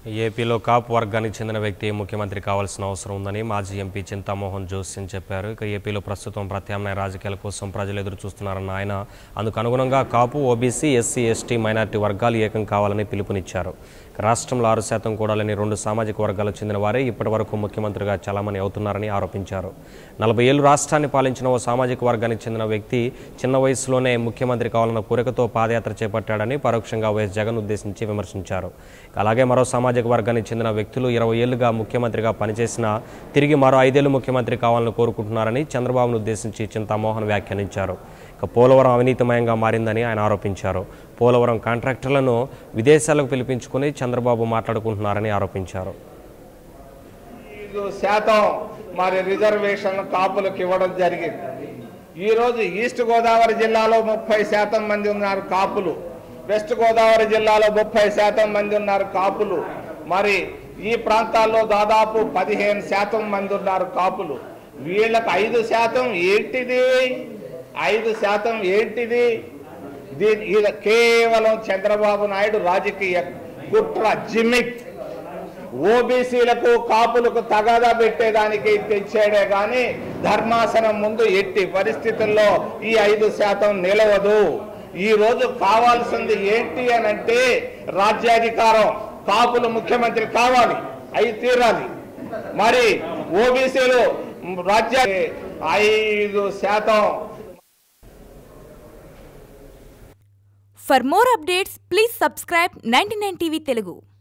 ఏపీలో కాపు వర్గానికి చెందిన వ్యక్తి ముఖ్యమంత్రి కావాల్సిన అవసరం ఉందని మాజీ ఎంపీ చింతామోహన్ జోస్యం చెప్పారు ఇక ఏపీలో ప్రస్తుతం ప్రత్యామ్నాయ రాజకీయాల కోసం ప్రజలు ఎదురు చూస్తున్నారన్న ఆయన అందుకు అనుగుణంగా Kapu OBC SC ST minority వర్గాలు ఏకం కావాలని పిలుపునిచ్చారు ఇక రాష్ట్రంలో ఆరు శాతం కూడా లేని రెండు సామాజిక వర్గాలకు చెందిన వారే ఇప్పటి వరకు ముఖ్యమంత్రిగా చలామణి అవుతున్నారని ఆరోపించారు నలభై ఏళ్ళు రాష్ట్రాన్ని పాలించిన ఓ సామాజిక వర్గానికి చెందిన వ్యక్తి చిన్న వయసులోనే ముఖ్యమంత్రి కావాలన్న కోరికతో పాదయాత్ర చేపట్టాడని పరోక్షంగా వైఎస్ జగన్ ఉద్దేశించి విమర్శించారు అలాగే మరో సామాజిక వర్గానికి చెందిన వ్యక్తులు ఇరవై ఏళ్లుగా ముఖ్యమంత్రిగా పనిచేసినా తిరిగి మరో ఐదేళ్లు ముఖ్యమంత్రి కావాలని కోరుకుంటున్నారని చంద్రబాబును ఉద్దేశించి చింతామోహన్ వ్యాఖ్యానించారు ఇక పోలవరం అవినీతిమయంగా మారిందని ఆయన ఆరోపించారు పోలవరం కాంట్రాక్టర్లను విదేశాలకు పిలిపించుకుని చంద్రబాబు మాట్లాడుకుంటున్నారని ఆరోపించారు ఐదు శాతం మరి రిజర్వేషన్ కాపులకు ఇవ్వడం జరిగింది ఈరోజు ఈస్ట్ గోదావరి జిల్లాలో ముప్పై శాతం మంది ఉన్నారు కాపులు వెస్ట్ గోదావరి జిల్లాలో ముప్పై శాతం మంది ఉన్నారు కాపులు మరి ఈ ప్రాంతాల్లో దాదాపు పదిహేను శాతం మంది ఉన్నారు కాపులు వీళ్ళకి ఐదు శాతం ఏంటిది ఐదు శాతం ఏంటిది దీని ఇది కేవలం చంద్రబాబు నాయుడు రాజకీయ కుట్ర జిమిక్ ఓబీసీలకు కాపులకు తగాదా పెట్టేదానికి తెచ్చాడే గాని ధర్మాసనం ముందు ఎట్టి పరిస్థితుల్లో ఈ ఐదు శాతం నిలవదు ఈ రోజు కావాల్సింది ఏంటి అని అంటే రాజ్యాధికారం కాపులు ముఖ్యమంత్రి కావాలి అయి తీరాలి మరి ఓబీసీలు రాజ్య ఐదు శాతం For more updates, please subscribe 99 TV Telugu.